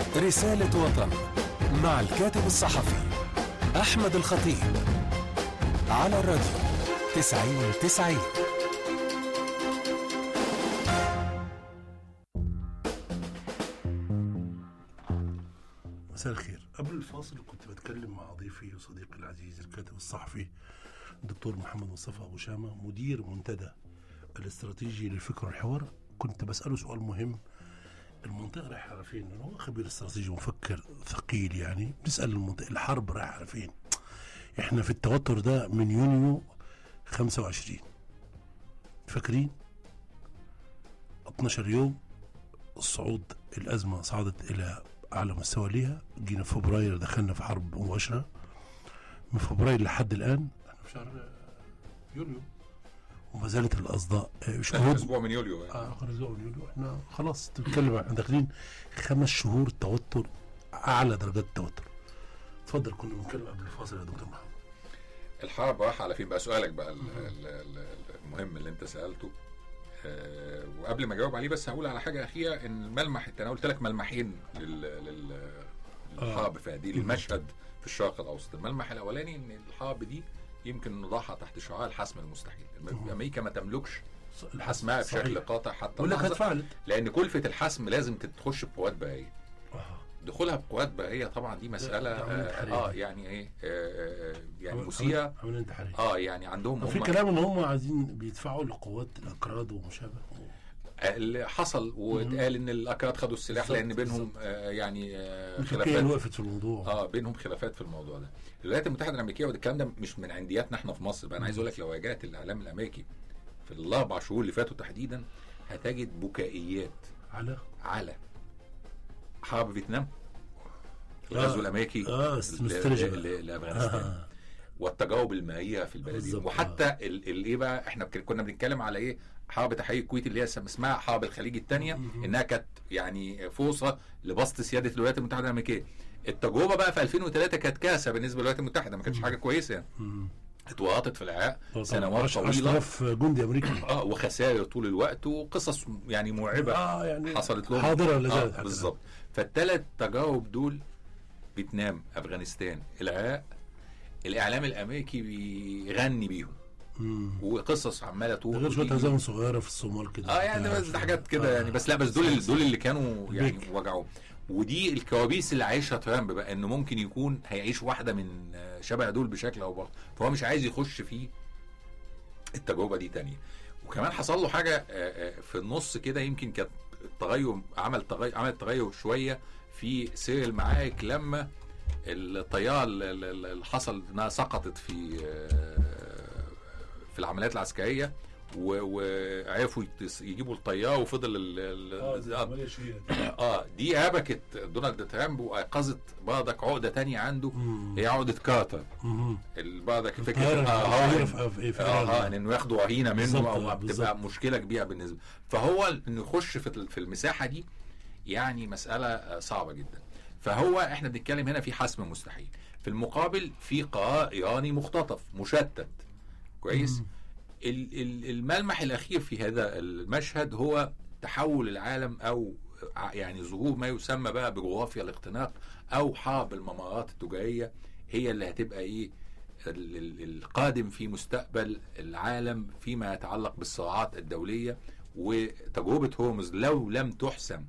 رسالة وطن مع الكاتب الصحفي أحمد الخطيب على الراديو تسعين تسعين مساء الخير قبل الفاصل كنت بتكلم مع ضيفي وصديقي العزيز الكاتب الصحفي الدكتور محمد مصطفى ابو شامه مدير منتدى الاستراتيجي للفكر والحوار كنت بساله سؤال مهم المنطقه رايحه على فين؟ لأنه هو خبير استراتيجي ومفكر ثقيل يعني بنسال المنطقه الحرب رايحه على فين؟ احنا في التوتر ده من يونيو 25 فاكرين؟ 12 يوم الصعود الازمه صعدت الى اعلى مستوى ليها جينا في فبراير دخلنا في حرب مباشره من فبراير لحد الان احنا في شهر يوليو وما زالت الاصداء آه، آخر شهود اسبوع من يوليو يعني. آه، اخر اسبوع من يوليو احنا خلاص تتكلم احنا داخلين خمس شهور توتر اعلى درجات التوتر اتفضل كنا بنتكلم قبل الفاصل يا دكتور محمد الحرب راح على فين بقى سؤالك بقى ال- ال- ال- المهم اللي انت سالته آه، وقبل ما اجاوب عليه بس هقول على حاجه اخيره ان الملمح انا قلت لك ملمحين لل لل للحرب في هذه للمشهد في الشرق الاوسط الملمح الاولاني ان الحرب دي يمكن نضعها تحت شعار الحسم المستحيل امريكا ما تملكش حسمها بشكل صحيح. قاطع حتى ولا كانت اللحظة، فعلت لان كلفه الحسم لازم تخش بقوات بريه آه. دخولها بقوات بريه طبعا دي مساله ده عملية اه, تحرير. آه يعني ايه آه آه، يعني عمل- مثيره عمل انتحاريه اه يعني عندهم في هم كلام ان هم عايزين بيدفعوا لقوات الاكراد وما شابه اللي حصل واتقال ان الاكراد خدوا السلاح بالظبط، لان بينهم بالظبط. آه يعني آه تركيا اللي خلافات وقفت في الموضوع اه بينهم خلافات في الموضوع ده الولايات المتحده الامريكيه وده الكلام ده مش من عندياتنا احنا في مصر بقى انا عايز اقول لك لو واجهت الاعلام الامريكي في الاربع شهور اللي فاتوا تحديدا هتجد بكائيات على على حرب فيتنام آه. الغزو الامريكي آه، ل- نوستالجيا ل- بقى. ل- لافغانستان آه. والتجاوب المائيه في البلدين بالظبط، وحتى ال- ال- ايه بقى احنا بك- كنا بنتكلم على ايه حرب تحرير الكويت اللي هي سم- اسمها حرب الخليج الثانيه مم. انها كانت يعني فرصه لبسط سياده الولايات المتحده الامريكيه التجربه بقى في 2003 كانت كارثه بالنسبه للولايات المتحده ما كانتش حاجه كويسه يعني مم. اتورطت في العراق طبعاً. سنوات عشر- طويله 10000 جندي امريكي اه وخسائر طول الوقت وقصص يعني مرعبه اه يعني حصلت لهم حاضره لا آه زالت حتى بالظبط فالثلاث تجارب دول فيتنام افغانستان العراق الاعلام الامريكي بيغني بيهم مم. وقصص عماله ده تروح غير شويه وتيجي. هزائم صغيره في الصومال كده اه يعني بتاع بس ده حاجات كده آه. يعني بس لا بس دول دول اللي كانوا يعني بيك. وجعوا ودي الكوابيس اللي عايشها ترامب بقى انه ممكن يكون هيعيش واحده من آه، شبه دول بشكل او باخر فهو مش عايز يخش في التجربه دي تانية وكمان حصل له حاجه آه، آه، في النص كده يمكن كانت التغير عمل تغير عمل تغير شويه في سير المعارك لما الطياره اللي اللي حصل انها سقطت في آه، في العمليات العسكريه و- وعرفوا يتس- يجيبوا الطياره وفضل ال- ال- اه عملية شهيرة. اه دي هبكت دونالد ترامب وايقظت برضك عقده تانية عنده مم. هي عقده كارتر مم. برضك فكره الطيارة اه الشهيرة هو في- في- في اه إيران. آه، انه ياخدوا رهينه منه بالظبط، او آه، بتبقى بالظبط. مشكله كبيره بالنسبه فهو انه يخش في ال- في المساحه دي يعني مساله آه، صعبه جدا فهو احنا بنتكلم هنا في حسم مستحيل في المقابل في قرار ايراني مختطف مشتت كويس مم. ال- ال- الملمح الاخير في هذا المشهد هو تحول العالم او ع- يعني ظهور ما يسمى بقى بجغرافيا الاختناق او حرب الممرات التجاريه هي اللي هتبقى ايه ال- ال- القادم في مستقبل العالم فيما يتعلق بالصراعات الدوليه وتجربه هورمز لو لم تحسم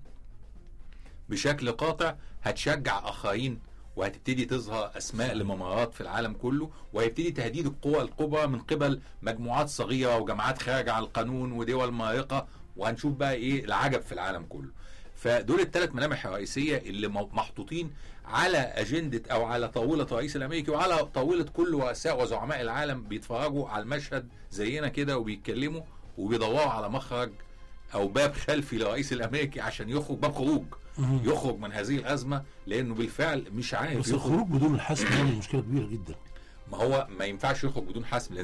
بشكل قاطع هتشجع اخرين وهتبتدي تظهر اسماء لممرات في العالم كله وهيبتدي تهديد القوى الكبرى من قبل مجموعات صغيره وجماعات خارجه عن القانون ودول مارقه وهنشوف بقى ايه العجب في العالم كله فدول الثلاث ملامح الرئيسيه اللي م- محطوطين على اجنده او على طاوله الرئيس الامريكي وعلى طاوله كل رؤساء وزعماء العالم بيتفرجوا على المشهد زينا كده وبيتكلموا وبيدوروا على مخرج او باب خلفي للرئيس الامريكي عشان يخرج باب خروج مم. يخرج من هذه الازمه لانه بالفعل مش عارف بس يخرج الخروج بدون الحسم ده مشكله كبيره جدا ما هو ما ينفعش يخرج بدون حسم لان